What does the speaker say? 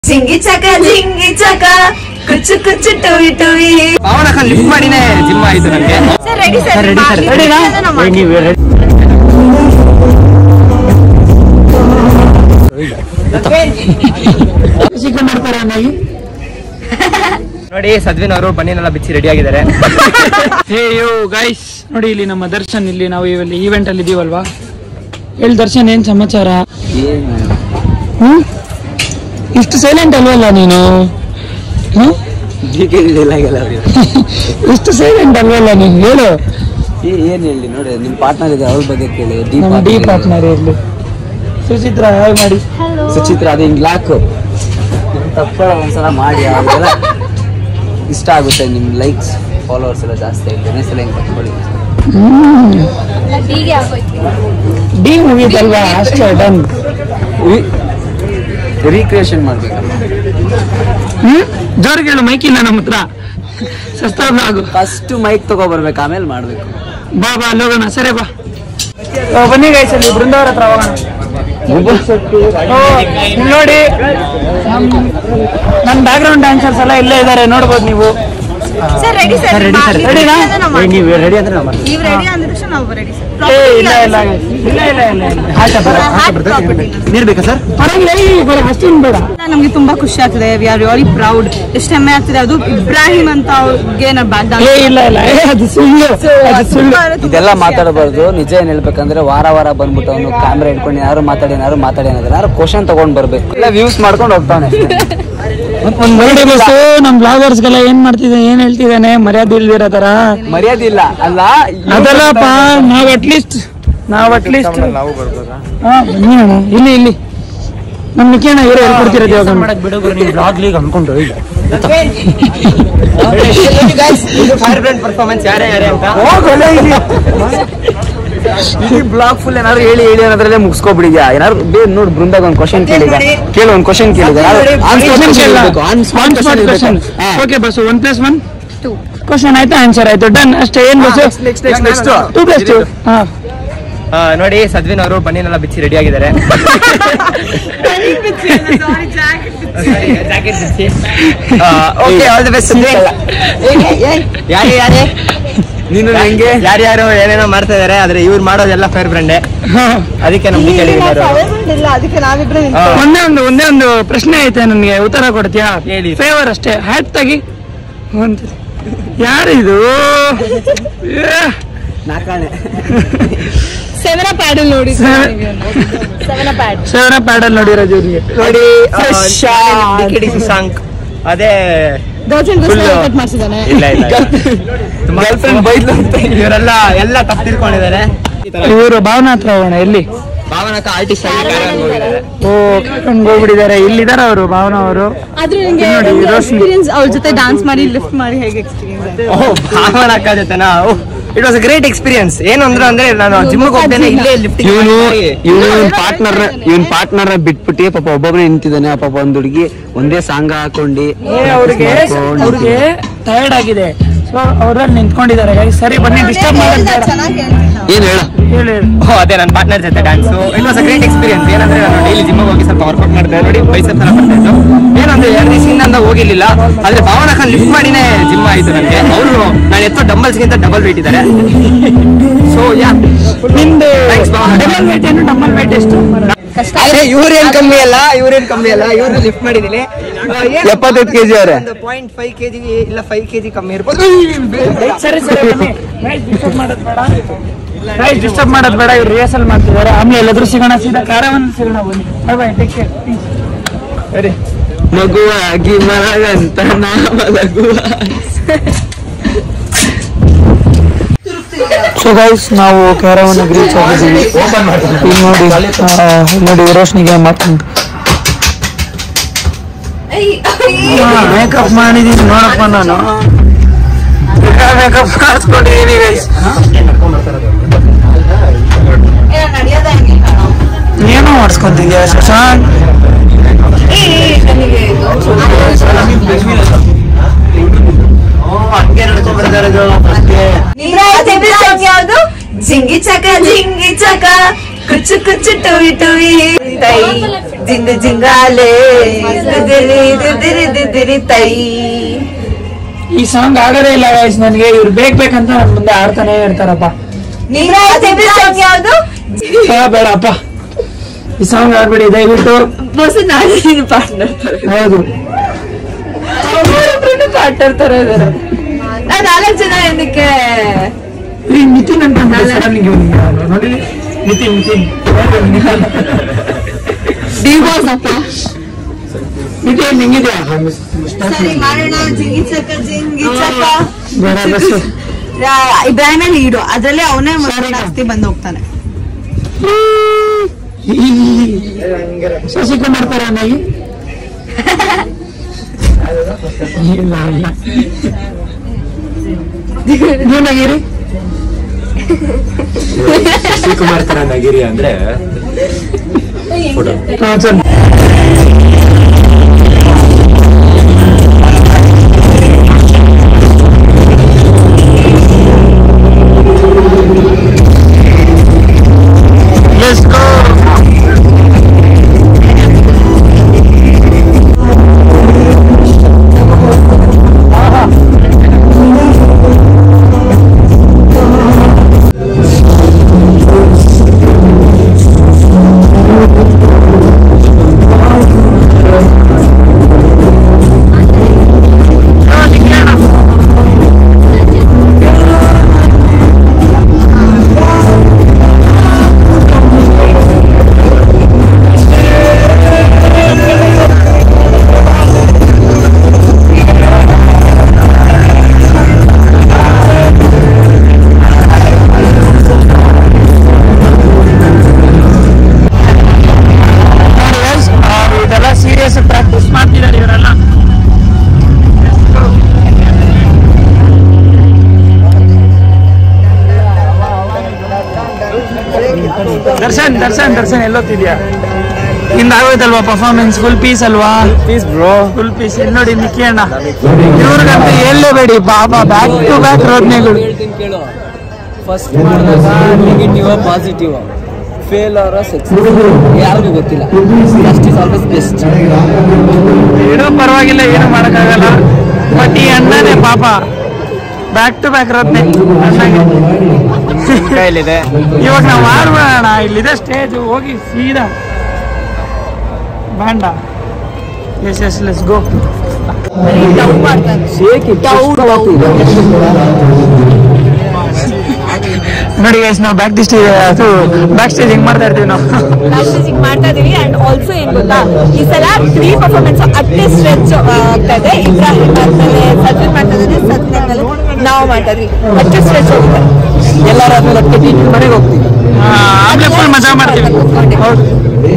ಜಿಂಗಿ ಚಕ ಜಿಂಗಿ ಚಕ ಕುಚ್ಚು ಕುಚ್ಚು ಟುವಿ ಟುವಿ ಅವನ ಲಿಫ್ಟ್ ಮಾಡಿನೇ ಜಿಮ್ ಆಯ್ತು ನನಗೆ sir ready sir ready sir ರೆಡಿನಾ ನೀವು ಚಿಕನ್ ಮಾಡ್ತಾರೆ ಅನ್ನಾಗಿ ನೋಡಿ ಸದ್ವಿನ್ ಅವರು ಬನ್ನಿನೆಲ್ಲ ಬಿಚ್ಚಿ ರೆಡಿ ಆಗಿದ್ದಾರೆ ಹೇ ಯೋ ಗೈಸ್ ನೋಡಿ ಇಲ್ಲಿ ನಮ್ಮ ದರ್ಶನ್ ಇಲ್ಲಿ ನಾವು ಇಲ್ಲಿ ಈವೆಂಟ್ ಅಲ್ಲಿ ಇದೀವಲ್ವಾ ಹೇಳಿ ದರ್ಶನ್ ಏನ್ ಸಮಾಚಾರ ಹ್ಮ್ ಇಷ್ಟು ಸೈಲೆಂಟ್ ಅಲ್ವಲ್ಲ ನೀನು ಹ್ಮ್? ಇಷ್ಟು ಸೈಲೆಂಟ್ ಅಲ್ವಲ್ಲ ನೀನು ಹೇಳು ಏನ್ ಹೇಳಿ ನೋಡಿ ನಿಮ್ ಪಾರ್ಟ್ನರ್ ಇದೆ ಅವ್ರ ಬಗ್ಗೆ ಕೇಳಿ ನಮ್ಮ ಡಿ ದೀಪ ಪಾರ್ಟ್ನರ್ ಇರ್ಲಿ ಸುಚಿತ್ರ ಹಾಯ್ ಮಾಡಿ ಸುಚಿತ್ರ ಅದು ಹಿಂಗ್ ಲಾಕ್ ತಪ್ಪಳ ಒಂದ್ಸಲ ಮಾಡಿ ಅವ್ರಿಗೆಲ್ಲ ಇಷ್ಟ ಆಗುತ್ತೆ ನಿಮ್ ಲೈಕ್ಸ್ ಫಾಲೋವರ್ಸ್ ಎಲ್ಲ ಜಾಸ್ತಿ ಆಗಿದೆ ಇನ್ನೊಂದ್ಸಲ ಹಿಂಗ್ ತಪ್ಕೊಳ್ಳಿ ಹೀಗೆ ಆಗೋಯ್ತು ಡಿ ಮುಗೀತಲ್ವಾ ಅಷ್ಟೇ ಡನ್ ರೀಕ್ರಿಯೇಷನ್ ಮಾಡ್ಬೇಕಲ್ಲ ಹ್ಮ್ ಜೋರ್ಗೆ ಹೇಳು ಮೈಕಿಲ್ಲ ನಮ್ಮ ಹತ್ರ ಸಸ್ತಾ ಆಗು ಫಸ್ಟ್ ಮೈಕ್ ತಗೋ ಬರ್ಬೇಕು ಆಮೇಲೆ ಮಾಡ್ಬೇಕು ಬಾ ಬಾ ಅಲ್ಲಿ ಹೋಗೋಣ ಸರಿ ಬಾ ಆ, ಬನ್ನಿ ಗೈಸ್ ಅಲ್ಲಿ ಬೃಂದಾವರ ಹತ್ರ ಹೋಗೋಣ ಓ, ಇಲ್ಲಿ ನೋಡಿ ನಮ್- ನನ್ನ ಬ್ಯಾಕ್ ಗ್ರೌಂಡ್ ಡ್ಯಾನ್ಸರ್ಸ್ ಎಲ್ಲ ಇಲ್ಲೇ ಇದ್ದಾರೆ ನೋಡ್ಬೋದು ನೀವು ಸರ್ ರೆಡಿ ಸರ್ ರೆಡಿನಾ ನೀವು ರೆಡಿ ಅಂದ್ರೆ ನಾವು ಮಾಡ್ತೀವಿ ನೀವು ರೆಡಿ ಅಂದ ತಕ್ಷಣ ನಾವು ರೆಡಿ ಸರ್ ಏ ಇಲ್ಲ ಇಲ್ಲ guys. ಇಲ್ಲ ಇಲ್ಲ ಇಲ್ಲ ಇಲ್ಲ ನೀರ್ ಬೇಕಾ ಸರ್ ಪರವಾಗಿಲ್ಲ ಏ, ಬೇಡ ಅಷ್ಟೇನು ಬೇಡ ನಮ್ಗೆ ತುಂಬಾ ಖುಷಿ ಆಗ್ತದೆ ವಿ ಆರ್ ರಿಯಲಿ ಪ್ರೌಡ್ ಎಷ್ಟು ಹೆಮ್ಮೆ ಆಗ್ತದೆ ಅದು ಇಬ್ರಾಹಿಂ ಅಂತ ಅವ್ರಿಗೆ ನಾವು ಬ್ಯಾಕ್ ಏ ಇಲ್ಲ ಇಲ್ಲ ಏ, ಅದು ಸುಳ್ಳು ಅದು ಸುಳ್ಳು ಇದೆಲ್ಲ ಮಾತಾಡಬಾರ್ದು ನಿಜ ಏನ್ ಹೇಳ್ಬೇಕಂದ್ರೆ ವಾರ ವಾರ ಬಂದ್ಬಿಟ್ಟು ಅವನು ಕ್ಯಾಮ್ರಾ ಹಿಡ್ಕೊಂಡು ಯಾರು ಮಾತಾಡಿ ಯಾರು ಮಾತಾಡಿ ಅನ್ನೋದು ಯಾರು ಕ್ವಶನ್ ತಗೊಂಡ್ ಬರ್ಬೇಕು ಇಲ್ಲ ವ್ಯೂಸ್ ಮಾಡ್ಕೊಂಡು ಹೋಗ್ತಾನೆ ಒಂದ್ ನೋಡಿ ಬಸ್ಸು ನಮ್ ಬ್ಲಾಗರ್ಸ್ಗೆಲ್ಲ ಏನ್ ಮಾಡ್ತಿದ್ದೆ ಏನ್ ಹೇಳ್ತಿದ್ದಾನೆ ಮರ್ಯಾದೆ ಇಲ್ದಿರೋ ತರ ಮರ್ಯಾದೆ ಇಲ್ಲ ಅಲ್ಲ ಅದಲ್ಲಪ್ಪ ನಾವ್ ಅಟ್ಲೀಸ್ಟ್ ನಾವ್ ಅಟ್ಲೀಸ್ಟ್ ನಾವು ಬರ್ಬೋದಾ ಹಾ ಬನ್ನಿ ಅಣ್ಣ ಇಲ್ಲಿ ಇಲ್ಲಿ ನಮ್ ನಿಖಿಯಣ್ಣ ಇವರು ಹೇಳ್ಕೊಡ್ತಿರೋದು ಇವಾಗ ಫೈರ್ ಬ್ರ್ಯಾಂಡ್ ಪರ್ಫಾರ್ಮೆನ್ಸ್ ಯಾರೇ ಯಾರೇ ಅಂತ ಇಡೀ ಬ್ಲಾಗ್ ಫುಲ್ ಏನಾದ್ರು ಹೇಳಿ ಹೇಳಿ ಅನ್ನೋದ್ರಲ್ಲೇ ಮುಗಿಸ್ಕೊಬಿಡಿದ್ಯಾ ಏನಾದ್ರು ಬೇ ನೋಡ್ ಬೃಂದಾಗ ಒಂದ್ ಕ್ವಶನ್ ಕೇಳಿದ ಕೇಳು ಒಂದ್ ಕ್ವಶನ್ ಕೇಳಿದ ಓಕೆ ಬಸ್ ಒನ್ ಪ್ಲಸ್ ಒನ್ ಕ್ವಶನ್ ಆಯ್ತಾ ಆನ್ಸರ್ ಆಯ್ತು ಡನ್ ಅಷ್ಟೇ ಏನ್ ಬಸ್ next, next, next. Two plus two ಹಾ ಆ, ನೋಡಿ ಸದ್ವಿನ್ ಅವರು ಬನ್ನಿನೆಲ್ಲ ಬಿಚ್ಚಿ ರೆಡಿ ಆಗಿದ್ದಾರೆ ಓಕೆ ಆಲ್ ದಿ ಬೆಸ್ಟ್ ಯಾರೇ ಯಾರೇ ನೀನು ನಂಗೆ ಯಾರ್ಯಾರು ಏನೇನೋ ಮಾಡ್ತಾ ಇದಾರೆ ಆದ್ರೆ ಇವ್ರು ಮಾಡೋದೆಲ್ಲ ಫೈರ್ ಬ್ರ್ಯಾಂಡೆ ಅದಕ್ಕೆ ನಮ್ಗೆ ಕೇಳಿದ್ದಾರೆ ಇಲ್ಲ ಅದಕ್ಕೆ ನಾವಿಬ್ರು ಒಂದೇ ಒಂದು ಒಂದೇ ಒಂದು ಪ್ರಶ್ನೆ ಐತೆ ನನಗೆ ಉತ್ತರ ಕೊಡ್ತೀಯಾ ಹೇಳಿ. ಫೇವರ್ ಅಷ್ಟೇ ಹ್ಯಾಟ್ ತೆಗಿ ಒಂದು ಯಾರಿದು ಏ, ನಾಕಾಣೆ ಸೆವೆನ ಪ್ಯಾಡಲ್ ನೋಡಿ Seven- ಸೆವೆನ ಪ್ಯಾಡ್ ಸವರ ಪ್ಯಾಡಲ್ ನೋಡಿರೋದು ಇವ್ರಿಗೆ ನೋಡಿ ಪ್ರಶಾಂತ್. ಸಾಂಗ್ ಅದೇ ದರ್ಶನ್ Full- ಕಟ್ ಮಾಡಿಸಿದಾನೆ ಇಲ್ಲ ಇಲ್ಲ ತುಂಬಾ ಇವರೆಲ್ಲ ಎಲ್ಲ ತಪ್ಪು ತಿಳ್ಕೊಂಡಿದ್ದಾರೆ ಇವರು ಭಾವನಾ ಹತ್ರ ಹೋಗೋಣ ಎಲ್ಲಿ ಭಾವನಕ ಆರ್ಟಿಸ್ಟ್ ಆಗಿ ಕಾರ್ಯಕ್ರಮ ಹೋಗಿದ್ದಾರೆ ಓ ಕರ್ಕೊಂಡು ಹೋಗ್ಬಿಟ್ಟಿದ್ದಾರೆ ಇಲ್ಲಿದ್ದಾರೆ ಅವರು ಭಾವನಾ ಅವರು ಆದ್ರೂ ನಿಮ್ಗೆ ನೋಡಿ, ರೋಶ್ನಿ. ಎಕ್ಸ್ಪೀರಿಯನ್ಸ್ ಅವ್ರ ಜೊತೆ ಡಾನ್ಸ್ ಮಾಡಿ ಲಿಫ್ಟ್ ಮಾಡಿ ಹೇಗೆ ಎಕ್ಸ್ಪೀರಿಯನ್ಸ್ ಓಹ್ ಭಾವನಕ ಜೊತೆನಾ ಇಟ್ ವಾಸ್ ಗ್ರೇಟ್ ಎಕ್ಸ್ಪೀರಿಯನ್ಸ್ ಏನು ಅಂದ್ರೆ ಅಂದ್ರೆ ನಾನು ಜಿಮ್ ಹೋಗ್ತೇನೆ ಇಲ್ಲೇ ಲಿಫ್ಟ್ ಇವನು ಇವನು ಪಾರ್ಟ್ನರ್ ಇವನ್ ಪಾರ್ಟ್ನರ್ ಬಿಟ್ಬಿಟ್ಟು ಪಾಪ ಒಬ್ಬೊಬ್ಬನೇ ನಿಂತಿದ್ದಾನೆ ಆ ಪಾಪ ಒಂದ್ ಹುಡುಗಿ ಒಂದೇ ಸಾಂಗ್ ಹಾಕೊಂಡಿ ಅವ್ರಿಗೆ ಮಾಡ್ಕೊಂಡು ಅವ್ರಿಗೆ ಟಯರ್ಡ್ ಆಗಿದೆ ಸೊ ಅವ್ರಲ್ಲಿ ನಿಂತ್ಕೊಂಡಿದ್ದಾರೆ guys. ಸರಿ ಬನ್ನಿ ಡಿಸ್ಟರ್ಬ್ ಮಾಡೋದು ಬೇಡ ಚೆನ್ನಾಗಿ ಹೇಳ್ತೀನಿ ಏನ್ ಹೇಳ ಹೇಳಿ ಹೇಳಿ. ಓ ಅದೇ ನನ್ನ ಪಾರ್ಟ್ನರ್ ಜೊತೆ dance it was a great experience ಏನಂದ್ರೆ ನಾನು ಡೈಲಿ ಜಿಮ್ ಹೋಗಿ ಸ್ವಲ್ಪ ವರ್ಕೌಟ್ ಮಾಡ್ತಾ ಇದ್ದೆ ನೋಡಿ ಬೈಸೆಪ್ ಎಲ್ಲ ಬರ್ತಾ ಇತ್ತು ಏನಂದ್ರೆ ಎರಡು ದಿವಸದಿಂದ ಹೋಗಿರ್ಲಿಲ್ಲ ಆದ್ರೆ ಭಾವನಕ ಲಿಫ್ಟ್ ಮಾಡಿನೇ ಜಿಮ್ ಆಯ್ತು ನನಗೆ ಅವರು ನಾನು ಎತ್ತೋ ಡಂಬಲ್ಸ್ ಗಿಂತ ಡಬಲ್ ವೇಟ್ ಇದ್ದಾರೆ ಸೊ ಯಾ ನಿಮ್ದು Thanks, ಭಾವನಾ. ಡಬಲ್ ವೇಟ್ ಏನು ಡಬಲ್ ವೇಟ್ ಎಷ್ಟು ಆದ್ರೆ ಇವ್ರೇನ್ ಕಮ್ಮಿ ಅಲ್ಲ ಇವ್ರೇನ್ ಕಮ್ಮಿ ಅಲ್ಲ ಇವ್ರು ಲಿಫ್ಟ್ ಮಾಡಿದೀನಿ ಎಪ್ಪತ್ತೈದು ಕೆಜಿ ಅವ್ರೆ ಪಾಯಿಂಟ್ ಫೈವ್ ಕೆಜಿ ಇಲ್ಲ ಫೈವ್ ಕೆಜಿ ಕಮ್ಮಿ ಇರ್ಬೋದು ಸರಿ ಸರಿ ಬನ್ನಿ ಡಿಸ್ಟರ್ಬ್ ಮಾಡೋದು ಬೇಡ ಗೈಸ್ ಡಿಸ್ಟರ್ಬ್ ಮಾಡೋದು ಬೇಡ ಇವ್ರು ರಿಹರ್ಸಲ್ ಮಾಡ್ತಿದ್ದಾರೆ ಆಮೇಲೆ ಎಲ್ಲಾದ್ರೂ ಸಿಗೋಣ ಸೀದಾ ಕಾರವನ್ನ ಸಿಗೋಣ ಬನ್ನಿ ಬೈ ಬೈ ಟೇಕ್ ಕೇರ್ ಸರಿ ಮಗುವಾಗಿ ಮರಗಂತ ನಾಮ ಲಗುವ ಸೊ ಗೈಸ್ ನಾವು ಕ್ಯಾರವನ್ನ ರೀಚ್ ಆಗಿದ್ದೀವಿ ಇಲ್ಲಿ ನೋಡಿ ಆ, ಇಲ್ಲಿ ನೋಡಿ ರೋಶ್ನಿಗೆ ಮಾತು ಮೇಕಪ್ ಮಾಡಿದೀನಿ ನೋಡಪ್ಪ ನಾನು ಮೇಕಪ್ ಮಾಡಿಸ್ಕೊಂಡಿದ್ದೀನಿ ಗೈಸ್ ಏನೋ ಮಾಡಿಸ್ಕೊಂತಿದ್ಯಾ ಶಶಾಂಕ್ ಯಾವುದು ಜಿಂಗಿ ಚಕ ಜಿಂಗಿ ಚಕ ಕುಚ್ಚು ಕುಚ್ಚು ಟುವಿ ಟುವಿ ತೈ ಜಿಂಗ ಜಿಂಗಾಲೆ ದಿದಿರಿ ದಿದಿರಿ ದಿದಿರಿ ತೈ ಈ ಸಾಂಗ್ ಆಡೋದೇ ಇಲ್ಲ ಗೈಸ್ ನನಗೆ ಇವ್ರು ಬೇಕ್ ಬೇಕಂತ ನನ್ ಮುಂದೆ ಆಡ್ತಾನೆ ಇರ್ತಾರಪ್ಪ ನೀನು ಯಾವುದು ಆ, ಬೇಡಪ್ಪ ಈ ಸಾಂಗ್ ಆಡ್ಬೇಡಿ ದಯವಿಟ್ಟು ಬಸ್ ನಾನು ಪಾರ್ಟ್ನರ್ ಹೌದು ಪಾರ್ಟ್ನರ್ ತರ ಇದಾರೆ ನಾನ್ ನಾಲ್ಕು ಜನ ಏನಕ್ಕೆ ಈ ನಿತಿನ್ ಅಂತ ಸಡನ್ ನೋಡಿ ನಿತಿನ್ ನಿತಿನ್ ಡಿವೋರ್ಸ್ ಅಪ್ಪ ನಿತಿನ್ ಹೆಂಗಿದ್ಯಾ ಸರಿ ಮಾಡೋಣ ಜಿಂಗಿಚಕ ಜಿಂಗಿಚಕ ಬೇಡ ಬಸ್ಸು ಇಬ್ರಾಹಿಮ್ ಲೀಡು ಅದ್ರಲ್ಲೇ ಅವನೇ ಮೊದಲು ಜಾಸ್ತಿ ಬಂದು ಹೋಗ್ತಾನೆ ಶಶಿಕುಮಾರ್ ತರ ನನಗೆ ಇಲ್ಲ ಇಲ್ಲ ನೀವು ನಗಿರಿ ಶಿವಕುಮಾರ್ ತರ ನಗಿರಿ ಅಂದ್ರೆ ಫೋಟೋ ಹಾ, ಚಲ್. Let's go. ನೋಡಿ guys, ಆ, ಇದೆಲ್ಲ ಸೀರಿಯಸ್ ಪ್ರಾಕ್ಟೀಸ್ ಮಾಡ್ತಿದ್ದಾರೆ ಇವರೆಲ್ಲ ದರ್ಶನ್ ದರ್ಶನ್ ದರ್ಶನ್ ಎಲ್ಲೋತಿದ್ಯಾ ಇಂದ ಆಗೋಯ್ತಲ್ವಾ ಪರ್ಫಾರ್ಮೆನ್ಸ್ ಫುಲ್ ಪೀಸ್ ಅಲ್ವಾ ಪ್ಲೀಸ್ ಬ್ರೋ ಫುಲ್ ಪೀಸ್ ಇಲ್ಲಿ ನೋಡಿ ನಿಕ್ಕಿ ಅಣ್ಣ ಇವ್ರಿಗಂತೂ ಹೇಳಲೇಬೇಡಿ ಬಾಬಾ ಬ್ಯಾಕ್ ಟು ಬ್ಯಾಕ್ ರೋದನೆಗಳು ಹೇಳ್ತೀನಿ ಕೇಳು ಫಸ್ಟ್ ಮಾಡಿದಾಗ ನೆಗೆಟಿವ್ ಪಾಸಿಟಿವ್ ಫೇಲ್ ಅವರ ಸಕ್ಸಸ್ ಯಾರಿಗೂ ಗೊತ್ತಿಲ್ಲ ಫಸ್ಟ್ ಇಸ್ ಆಲ್ವೇಸ್ ಬೆಸ್ಟ್ ಏನೋ ಪರವಾಗಿಲ್ಲ ಏನು ಮಾಡೋಕ್ಕಾಗಲ್ಲ ಬಟ್ ಈ ಅಣ್ಣನೇ ಪಾಪ ಬ್ಯಾಕ್ ಟು ಬ್ಯಾಕ್ ರೋದ್ನೆ ಅಣ್ಣಗೆ ಕೈಲಿದೆ ಇವಾಗ ನಾವು ಮಾಡ್ಬಿಡೋಣ ಇಲ್ಲಿದೆ ಸ್ಟೇಜ್ ಹೋಗಿ ಸೀದಾ ಬಾಂಡ ಎಸ್ ಎಸ್ ಲೆಸ್ ಗೋ ನೋಡಿ ಗೈಸ್ ನಾವು ಬ್ಯಾಕ್ ದಿ ಸ್ಟೇಜ್ ಅದು ಬ್ಯಾಕ್ ಸ್ಟೇಜ್ ಹೆಂಗ್ ಮಾಡ್ತಾ ಇರ್ತೀವಿ ನಾವು ಪ್ರಾಕ್ಟೀಸಿಂಗ್ ಮಾಡ್ತಾ ಇದೀವಿ ಅಂಡ್ ಆಲ್ಸೋ ಏನ್ ಗೊತ್ತಾ ಈ ಸಲ ತ್ರೀ ಪರ್ಫಾರ್ಮೆನ್ಸ್ ಅಟ್ಟೆ ಸ್ಟ್ರೆಚ್ ಆಗ್ತಾ ಇದೆ ಇಬ್ರಾಹಿಂ ಮಾಡ್ತಾನೆ ಸಚಿನ್ ಮಾಡ್ತಾ ಇದ್ದಾನೆ ಸಚಿನ್ ಆದ್ಮೇಲೆ ನಾವು ಮಾಡ್ತಾ ಇದ್ವಿ ಅಟ್ಟೆ ಸ್ಟ್ರೆಚ್ ಹೋಗುತ್ತೆ ಎಲ್ಲರೂ ಆದ್ಮೇಲೆ ಮನೆಗೆ ಹೋಗ್ತೀವಿ ಆಮೇಲೆ ಫುಲ್ ಮಜಾ ಮಾಡ್ತೀವಿ ಹೌದು